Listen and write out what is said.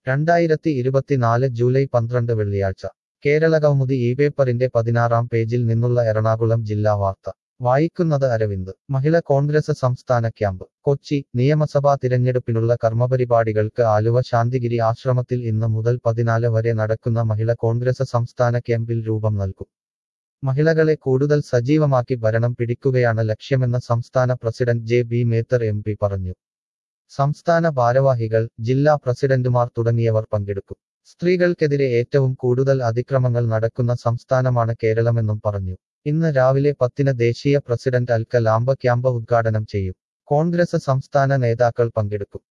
രണ്ടായിരത്തി ഇരുപത്തിനാല് ജൂലൈ പന്ത്രണ്ട് വെള്ളിയാഴ്ച കേരളകൗമുദി ഈ പേപ്പറിന്റെ പതിനാറാം പേജിൽ നിന്നുള്ള എറണാകുളം ജില്ലാ വാർത്ത വായിക്കുന്നത് അരവിന്ദ് മഹിള കോൺഗ്രസ് സംസ്ഥാന ക്യാമ്പ് കൊച്ചി നിയമസഭാ തിരഞ്ഞെടുപ്പിനുള്ള കർമ്മപരിപാടികൾക്ക് ആലുവ ശാന്തിഗിരി ആശ്രമത്തിൽ ഇന്ന് മുതൽ പതിനാല് വരെ നടക്കുന്ന മഹിള കോൺഗ്രസ് സംസ്ഥാന ക്യാമ്പിൽ രൂപം നൽകും മഹിളകളെ കൂടുതൽ സജീവമാക്കി ഭരണം പിടിക്കുകയാണ് ലക്ഷ്യമെന്ന് സംസ്ഥാന president J B Methar M P പറഞ്ഞു സംസ്ഥാന ഭാരവാഹികൾ ജില്ലാ പ്രസിഡന്റുമാർ തുടങ്ങിയവർ പങ്കെടുക്കും സ്ത്രീകൾക്കെതിരെ ഏറ്റവും കൂടുതൽ അതിക്രമങ്ങൾ നടക്കുന്ന സംസ്ഥാനമാണ് കേരളമെന്നും പറഞ്ഞു ഇന്ന് രാവിലെ പത്തിന് ദേശീയ പ്രസിഡന്റ് അൽക്ക ലാംബ ക്യാമ്പ് ഉദ്ഘാടനം ചെയ്യും കോൺഗ്രസ് സംസ്ഥാന നേതാക്കൾ പങ്കെടുക്കും